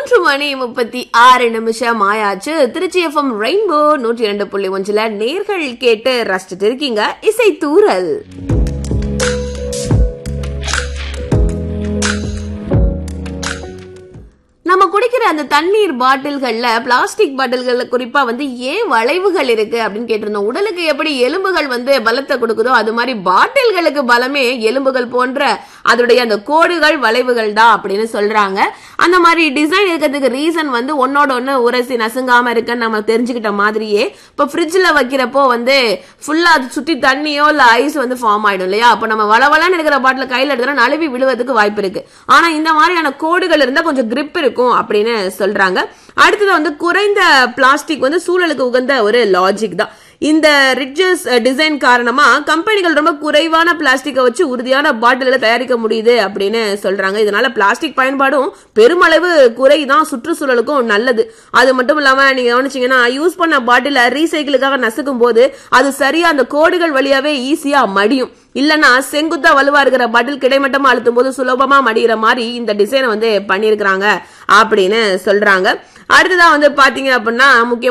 மூன்று மணி முப்பத்தி ஆறு நிமிஷம் ஆயாச்சு திருச்சி எஃப்எம் ரெயின்போ நூற்றி இரண்டு புள்ளி ஒன்றுல நேர்கள் கேட்டு ரசிச்சுட்டு இருக்கீங்க இசை தூரல் நம்ம குடிக்கிற அந்த தண்ணீர் பாட்டில்கள்ல பிளாஸ்டிக் பாட்டில்கள்ல குறிப்பா வந்து ஏன் வளைவுகள் இருக்கு அப்படின்னு கேட்டிருந்தோம் உடலுக்கு எப்படி எலும்புகள் வந்து பலத்தை கொடுக்குதோ அது மாதிரி பாட்டில்களுக்கு பலமே எலும்புகள் போன்ற அதோடைய அந்த கோடுகள் வளைவுகள் தான் அப்படின்னு சொல்றாங்க அந்த மாதிரி டிசைன் இருக்கிறதுக்கு ரீசன் வந்து ஒன்னோட ஒண்ணு உரசி நசுங்காம இருக்குன்னு நம்ம தெரிஞ்சுக்கிட்ட மாதிரியே இப்போ ஃப்ரிட்ஜில் வைக்கிறப்போ வந்து ஃபுல்லா அது சுத்தி தண்ணியோ இல்ல ஐஸ் வந்து ஃபார்ம் ஆயிடும் இல்லையா அப்போ நம்ம வளவளன்னு இருக்கிற பாட்டில் கையில எடுத்தா நழுவி விழுவதுக்கு வாய்ப்பு இருக்கு ஆனா இந்த மாதிரியான கோடுகள் இருந்தா கொஞ்சம் grip இருக்கும் அப்படின்னு சொல்றாங்க அடுத்தது வந்து குறைந்த பிளாஸ்டிக் வந்து சூழலுக்கு உகந்த ஒரு லாஜிக் தான் இந்த ரிட்ஜஸ் டிசைன் காரணமா கம்பெனிகள் ரொம்ப குறைவான பிளாஸ்டிக்கை வச்சு உறுதியான பாட்டில்களை தயாரிக்க முடியுது அப்படின்னு சொல்றாங்க இதனால பிளாஸ்டிக் பயன்பாடும் பெருமளவு குறைதான் சுற்றுச்சூழலுக்கும் நல்லது அது மட்டும் இல்லாம நீங்க கவனிச்சீங்கன்னா யூஸ் பண்ண பாட்டில ரீசைக்கிளுக்காக நசுக்கும் போது அது சரியா அந்த கோடுகள் வழியாவே ஈஸியா மடியும் இல்லனா செங்குத்தா வலுவா இருக்கிற பாட்டில் கிடைமட்டமா அழுத்தும் போது சுலபமா மடிகிற மாதிரி இந்த டிசைனை வந்து பண்ணியிருக்கிறாங்க அப்படின்னு சொல்றாங்க அடுத்ததா வந்து பாத்தீங்க அப்படின்னா முக்கிய